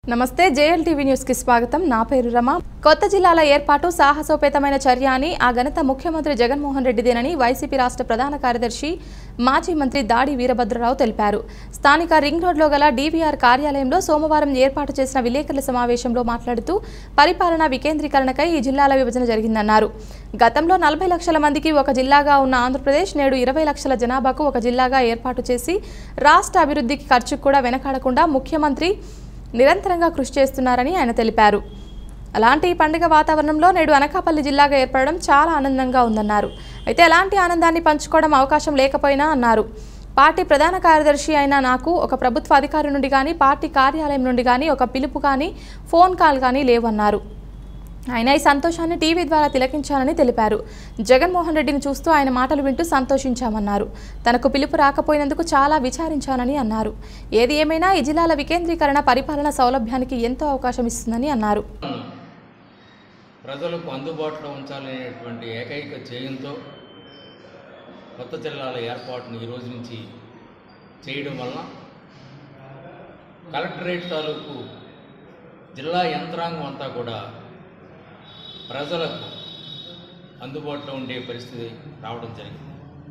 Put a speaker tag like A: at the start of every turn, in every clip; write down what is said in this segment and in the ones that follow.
A: నమస్తే JLTV news కి స్వాగతం నా పేరు రమ కొత్త జిల్లాల ఏర్పాటు సాహసోపేతమైన చర్య అని ఆ ఘనత ముఖ్యమంత్రి జగన్మోహన్ రెడ్డిదేనని వైసీపీ రాష్ట్ర ప్రధాన కార్యదర్శి మాజీ మంత్రి దాడి వీరభద్రరావు తెలిపారు స్థానిక రింగ్ రోడ్లో గల డీవీఆర్ కార్యాలయంలో సోమవారం ఏర్పాటు చేసిన విలేకరుల సమావేశంలో మాట్లాడుతూ పరిపాలనా వికేంద్రీకరణకై ఈ జిల్లాల విభజన జరిగిందన్నారు గతంలో నలభై లక్షల మందికి ఒక జిల్లాగా ఉన్న ఆంధ్రప్రదేశ్ నేడు ఇరవై లక్షల జనాభాకు ఒక జిల్లాగా ఏర్పాటు చేసి రాష్ట్ర అభివృద్ధికి ఖర్చుకు కూడా వెనకాడకుండా ముఖ్యమంత్రి నిరంతరంగా కృషి చేస్తున్నారని ఆయన తెలిపారు అలాంటి ఈ పండుగ వాతావరణంలో నేడు అనకాపల్లి జిల్లాగా ఏర్పడడం చాలా ఆనందంగా ఉందన్నారు అయితే ఎలాంటి ఆనందాన్ని పంచుకోవడం అవకాశం లేకపోయినా అన్నారు పార్టీ ప్రధాన కార్యదర్శి అయిన నాకు ఒక ప్రభుత్వ అధికారి నుండి కానీ పార్టీ కార్యాలయం నుండి కానీ ఒక పిలుపు కానీ ఫోన్ కాల్ కానీ లేవన్నారు ఆయన ఈ సంతోషాన్ని టీవీ ద్వారా తిలకించానని తెలిపారు జగన్మోహన్ రెడ్డిని చూస్తూ ఆయన మాటలు వింటూ సంతోషించామన్నారు తనకు పిలుపు రాకపోయినందుకు చాలా విచారించానని అన్నారు ఏది ఏమైనా ఈ జిల్లాల వికేంద్రీకరణ పరిపాలన సౌలభ్యానికి ఎంతో అవకాశం ఇస్తుందని అన్నారు
B: ప్రజలకు అందుబాటులో ఉంచాలనేటువంటి ఏకైక చేయంతో కొత్త జిల్లాల ఏర్పాటును ఈ రోజు నుంచి చేయడం వలన కలెక్టరేట్ తాలూకు జిల్లా యంత్రాంగం అంతా కూడా ప్రజలకు అందుబాటులో ఉండే పరిస్థితి రావడం జరిగింది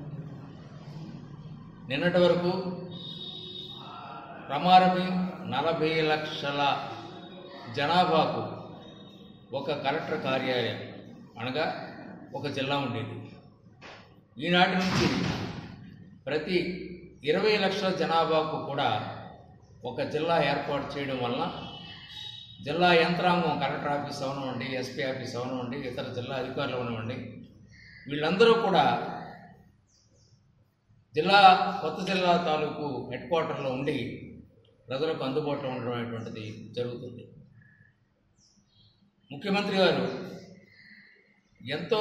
B: నిన్నటి వరకు ప్రమారమి నలభై లక్షల జనాభాకు ఒక కలెక్టర్ కార్యాలయం అనగా ఒక జిల్లా ఉండేది ఈనాటి నుంచి ప్రతి ఇరవై లక్షల జనాభాకు కూడా ఒక జిల్లా ఏర్పాటు చేయడం వలన జిల్లా యంత్రాంగం కలెక్టర్ ఆఫీస్ అవనివ్వండి ఎస్పీ ఆఫీస్ అవనివ్వండి ఇతర జిల్లా అధికారులు అవనివ్వండి వీళ్ళందరూ కూడా జిల్లా కొత్త జిల్లా తాలూకు హెడ్ క్వార్టర్లో ఉండి ప్రజలకు అందుబాటులో ఉండడం అనేటువంటిది జరుగుతుంది ముఖ్యమంత్రి గారు ఎంతో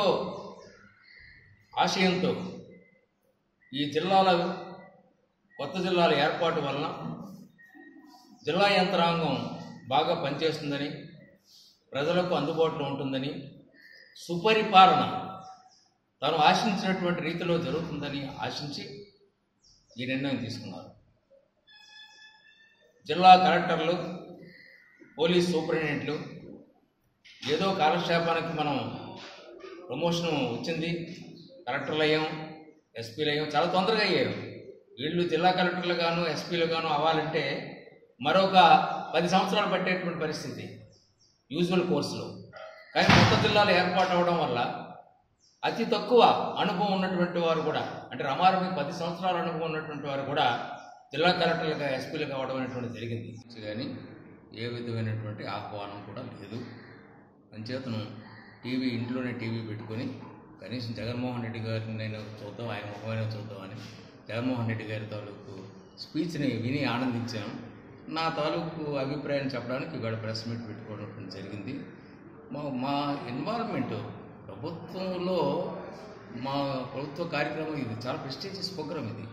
B: ఆశయంతో ఈ జిల్లాల కొత్త జిల్లాల ఏర్పాటు వలన జిల్లా యంత్రాంగం బాగా పనిచేస్తుందని ప్రజలకు అందుబాటులో ఉంటుందని సుపరిపాలన తాను ఆశించినటువంటి రీతిలో జరుగుతుందని ఆశించి ఈ నిర్ణయం తీసుకున్నారు జిల్లా కలెక్టర్లు పోలీస్ సూపరింటెండెంట్లు ఏదో కాలక్షేపానికి మనం ప్రమోషన్ వచ్చింది కలెక్టర్లు అయ్యాం ఎస్పీలు అయ్యాం చాలా తొందరగా అయ్యారు వీళ్ళు జిల్లా కలెక్టర్లు గాను ఎస్పీలు గాను అవ్వాలంటే మరొక పది సంవత్సరాలు పట్టేటువంటి పరిస్థితి యూజువల్ కోర్సులో కానీ కొత్త జిల్లాలు ఏర్పాటు అవడం వల్ల అతి తక్కువ అనుభవం ఉన్నటువంటి వారు కూడా అంటే రమారమి పది సంవత్సరాల అనుభవం ఉన్నటువంటి వారు కూడా జిల్లా కలెక్టర్లుగా ఎస్పీలు కావడం అనేటువంటి జరిగింది కానీ ఏ విధమైనటువంటి ఆహ్వానం కూడా లేదు అంచేతను టీవీ ఇంట్లోనే టీవీ పెట్టుకొని కనీసం జగన్మోహన్ రెడ్డి గారిని నేను చూద్దాం ఆయన ముఖమైన చూద్దామని జగన్మోహన్ రెడ్డి గారి తాలూకు స్పీచ్ని విని ఆనందించాను నా తాలూకు అభిప్రాయం చెప్పడానికి ఇవాళ ప్రెస్ మీట్ పెట్టుకోవడం జరిగింది మా మా ఇన్వాల్వ్మెంట్ ప్రభుత్వంలో మా ప్రభుత్వ కార్యక్రమం ఇది చాలా ప్రెస్టీజియస్ ప్రోగ్రామ్ ఇది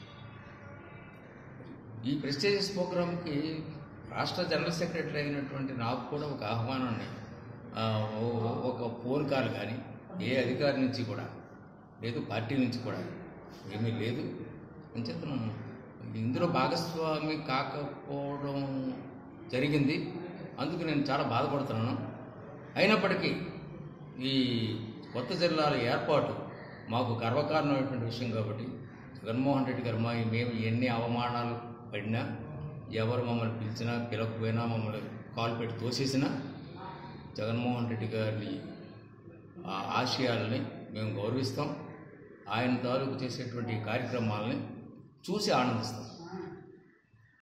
B: ఈ ప్రెస్టీజియస్ ప్రోగ్రామ్కి రాష్ట్ర జనరల్ సెక్రటరీ అయినటువంటి నాకు కూడా ఒక ఆహ్వానాన్ని ఆ, ఓ- ఒక ఫోన్ కాల్ కానీ ఏ అధికారి నుంచి కూడా లేదు పార్టీ నుంచి కూడా ఏమీ లేదు అంచేతను ఇందులో భాగస్వామి కాకపోవడం జరిగింది అందుకు నేను చాలా బాధపడుతున్నాను అయినప్పటికీ ఈ కొత్త జిల్లాల ఏర్పాటు మాకు గర్వకారణమైనటువంటి విషయం కాబట్టి జగన్మోహన్ రెడ్డి గారు మా మేము ఎన్ని అవమానాలు పడినా ఎవరు మమ్మల్ని పిలిచినా పిలకపోయినా మమ్మల్ని కాలు పెట్టి తోసేసినా జగన్మోహన్ రెడ్డి గారిని ఆ ఆశయాలని మేము గౌరవిస్తాం ఆయన తాలూకు చేసేటువంటి కార్యక్రమాలని చూసి ఆనందిస్తాం